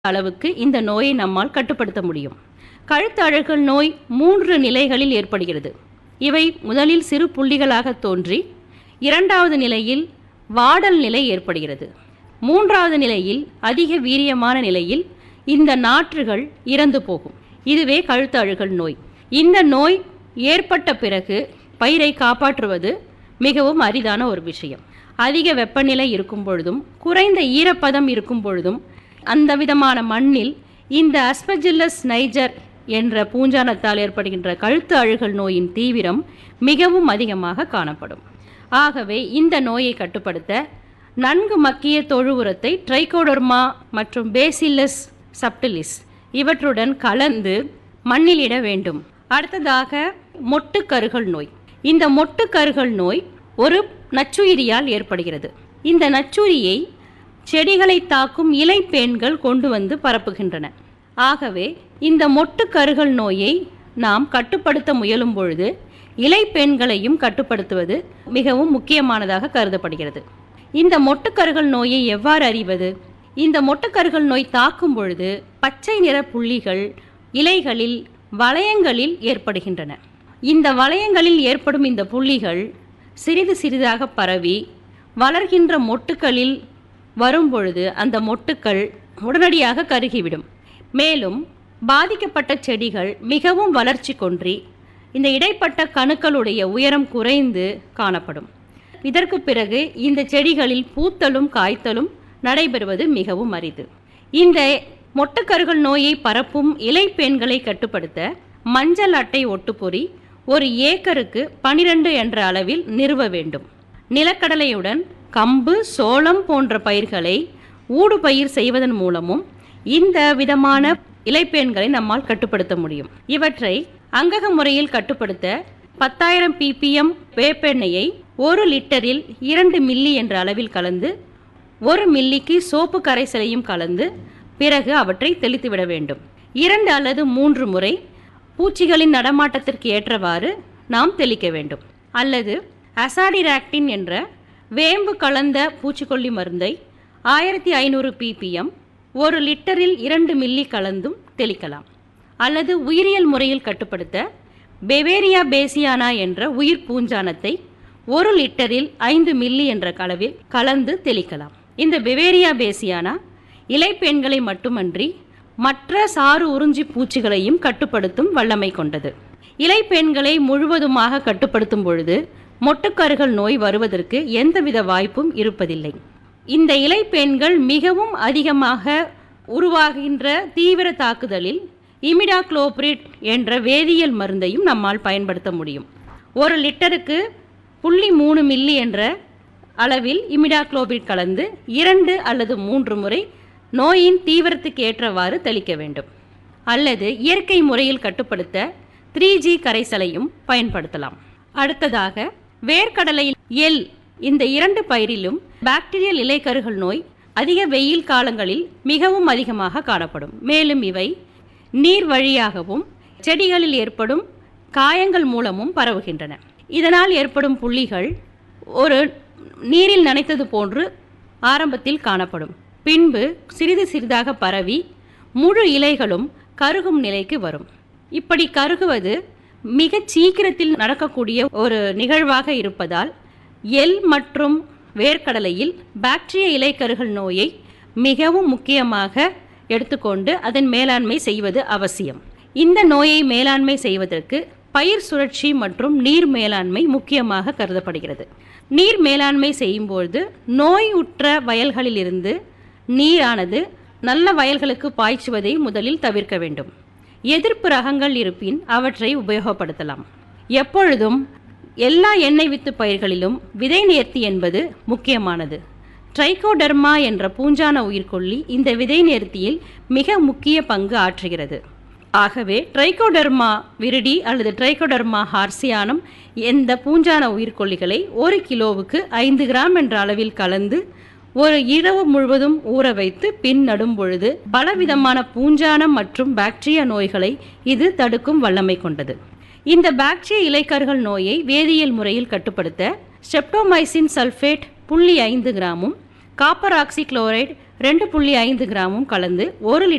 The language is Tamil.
அளவுக்கு இந்த நோயை நம்மால் கட்டுப்படுத்த முடியும் கழுத்து அழுகல் நோய் மூன்று நிலைகளில் ஏற்படுகிறது இவை முதலில் சிறு புள்ளிகளாக தோன்றி இரண்டாவது நிலையில் வாடல் நிலை ஏற்படுகிறது மூன்றாவது நிலையில் அதிக வீரியமான நிலையில் இந்த நாற்றுகள் இறந்து போகும் இதுவே கழுத்து அழுகல் நோய் இந்த நோய் ஏற்பட்ட பிறகு பயிரை காப்பாற்றுவது மிகவும் அரிதான ஒரு விஷயம் அதிக வெப்பநிலை இருக்கும் பொழுதும் குறைந்த ஈரப்பதம் இருக்கும் பொழுதும் அந்த விதமான மண்ணில் இந்த அஸ்பஜில்லஸ் நைஜர் என்ற பூஞ்சானத்தால் ஏற்படுகின்ற கழுத்து அழுகல் நோயின் தீவிரம் மிகவும் அதிகமாக காணப்படும் ஆகவே இந்த நோயை கட்டுப்படுத்த நன்கு மக்கிய தொழு உரத்தை ட்ரைகோடர்மா மற்றும் பேசில்லஸ் சப்டிலிஸ் இவற்றுடன் கலந்து மண்ணில் இட வேண்டும் அடுத்ததாக மொட்டுக்கருகல் நோய் இந்த மொட்டுக்கருகல் நோய் ஒரு நச்சுயிரியால் ஏற்படுகிறது இந்த நச்சுயிரியை செடிகளை தாக்கும் இலைப்பேன்கள் கொண்டு வந்து பரப்புகின்றன ஆகவே இந்த மொட்டுக்கருகல் நோயை நாம் கட்டுப்படுத்த முயலும் பொழுது இலைப்பெண்களையும் கட்டுப்படுத்துவது மிகவும் முக்கியமானதாக கருதப்படுகிறது இந்த மொட்டுக்கருகல் நோயை எவ்வாறு அறிவது இந்த மொட்டுக்கருகல் நோய் தாக்கும் பொழுது பச்சை நிற புள்ளிகள் இலைகளில் வளையங்களில் ஏற்படுகின்றன இந்த வளையங்களில் ஏற்படும் இந்த புள்ளிகள் சிறிது சிறிதாக பரவி வளர்கின்ற மொட்டுக்களில் வரும்பொழுது அந்த மொட்டுக்கள் உடனடியாக கருகிவிடும் மேலும் பாதிக்கப்பட்ட செடிகள் மிகவும் வளர்ச்சி கொன்றி இந்த இடைப்பட்ட கணுக்களுடைய உயரம் குறைந்து காணப்படும் இதற்கு பிறகு இந்த செடிகளில் பூத்தலும் காய்த்தலும் நடைபெறுவது மிகவும் அரிது இந்த மொட்டுக்கருகள் நோயை பரப்பும் இலைப்பெண்களை கட்டுப்படுத்த மஞ்சள் அட்டை ஒட்டுப்பொறி ஒரு ஏக்கருக்கு பனிரெண்டு என்ற அளவில் நிறுவ வேண்டும் நிலக்கடலையுடன் கம்பு சோளம் போன்ற பயிர்களை ஊடுபயிர் செய்வதன் மூலமும் இந்த விதமான இலைப்பேன்களை நம்மால் கட்டுப்படுத்த முடியும் இவற்றை அங்கக முறையில் கட்டுப்படுத்த பத்தாயிரம் பிபிஎம் வேப்பெண்ணெயை ஒரு லிட்டரில் இரண்டு மில்லி என்ற அளவில் கலந்து ஒரு மில்லிக்கு சோப்பு கரைசலையும் கலந்து பிறகு அவற்றை தெளித்துவிட வேண்டும் இரண்டு அல்லது மூன்று முறை பூச்சிகளின் நடமாட்டத்திற்கு ஏற்றவாறு நாம் தெளிக்க வேண்டும் அல்லது அசாடிராக்டின் என்ற வேம்பு கலந்த பூச்சிக்கொல்லி மருந்தை ஆயிரத்தி ஐநூறு பிபிஎம் ஒரு லிட்டரில் இரண்டு மில்லி கலந்தும் தெளிக்கலாம் அல்லது உயிரியல் முறையில் கட்டுப்படுத்த பெவேரியா பேசியானா என்ற உயிர் பூஞ்சானத்தை ஒரு லிட்டரில் ஐந்து மில்லி என்ற அளவில் கலந்து தெளிக்கலாம் இந்த பெவேரியா பேசியானா இலைப்பெண்களை மட்டுமன்றி மற்ற சாறு உறிஞ்சி பூச்சிகளையும் கட்டுப்படுத்தும் வல்லமை கொண்டது இலைப்பெண்களை முழுவதுமாக கட்டுப்படுத்தும் பொழுது மொட்டுக்கருகள் நோய் வருவதற்கு எந்தவித வாய்ப்பும் இருப்பதில்லை இந்த இலைப்பெண்கள் மிகவும் அதிகமாக உருவாகின்ற தீவிர தாக்குதலில் இமிடாக்ளோபிரிட் என்ற வேதியியல் மருந்தையும் நம்மால் பயன்படுத்த முடியும் ஒரு லிட்டருக்கு புள்ளி மூணு மில்லி என்ற அளவில் இமிடாக்ளோபிரிட் கலந்து இரண்டு அல்லது மூன்று முறை நோயின் தீவிரத்துக்கு ஏற்றவாறு தெளிக்க வேண்டும் அல்லது இயற்கை முறையில் கட்டுப்படுத்த த்ரீ ஜி கரைசலையும் பயன்படுத்தலாம் அடுத்ததாக வேர்க்கடலையில் எல் இந்த இரண்டு பயிரிலும் பாக்டீரியல் இலைக்கருகள் நோய் அதிக வெயில் காலங்களில் மிகவும் அதிகமாக காணப்படும் மேலும் இவை நீர் வழியாகவும் செடிகளில் ஏற்படும் காயங்கள் மூலமும் பரவுகின்றன இதனால் ஏற்படும் புள்ளிகள் ஒரு நீரில் நனைத்தது போன்று ஆரம்பத்தில் காணப்படும் பின்பு சிறிது சிறிதாக பரவி முழு இலைகளும் கருகும் நிலைக்கு வரும் இப்படி கருகுவது மிக சீக்கிரத்தில் நடக்கக்கூடிய ஒரு நிகழ்வாக இருப்பதால் எல் மற்றும் வேர்க்கடலையில் பாக்டீரிய இலைக்கருகள் நோயை மிகவும் முக்கியமாக எடுத்துக்கொண்டு அதன் மேலாண்மை செய்வது அவசியம் இந்த நோயை மேலாண்மை செய்வதற்கு பயிர் சுழற்சி மற்றும் நீர் மேலாண்மை முக்கியமாக கருதப்படுகிறது நீர் மேலாண்மை செய்யும்போது நோய் உற்ற வயல்களிலிருந்து நீரானது நல்ல வயல்களுக்கு பாய்ச்சுவதை முதலில் தவிர்க்க வேண்டும் எதிர்ப்பு ரகங்கள் இருப்பின் அவற்றை உபயோகப்படுத்தலாம் எப்பொழுதும் எல்லா எண்ணெய் வித்து பயிர்களிலும் விதை நேர்த்தி என்பது முக்கியமானது ட்ரைகோடர்மா என்ற பூஞ்சான உயிர்கொல்லி இந்த விதை நேர்த்தியில் மிக முக்கிய பங்கு ஆற்றுகிறது ஆகவே ட்ரைகோடர்மா விரிடி அல்லது ட்ரைகோடர்மா ஹார்சியானம் எந்த பூஞ்சான உயிர்கொல்லிகளை ஒரு கிலோவுக்கு ஐந்து கிராம் என்ற அளவில் கலந்து ஒரு இரவு முழுவதும் ஊற வைத்து பின் நடும் பொழுது பலவிதமான பூஞ்சானம் மற்றும் பாக்டீரியா நோய்களை இது தடுக்கும் வல்லமை கொண்டது இந்த பாக்டீரிய இலைக்கர்கள் நோயை வேதியியல் முறையில் கட்டுப்படுத்த ஸ்டெப்டோமைசின் சல்ஃபேட் புள்ளி ஐந்து கிராமும் காப்பர் ஆக்சி குளோரைடு ரெண்டு புள்ளி ஐந்து கிராமும் கலந்து ஒரு லிட்டர்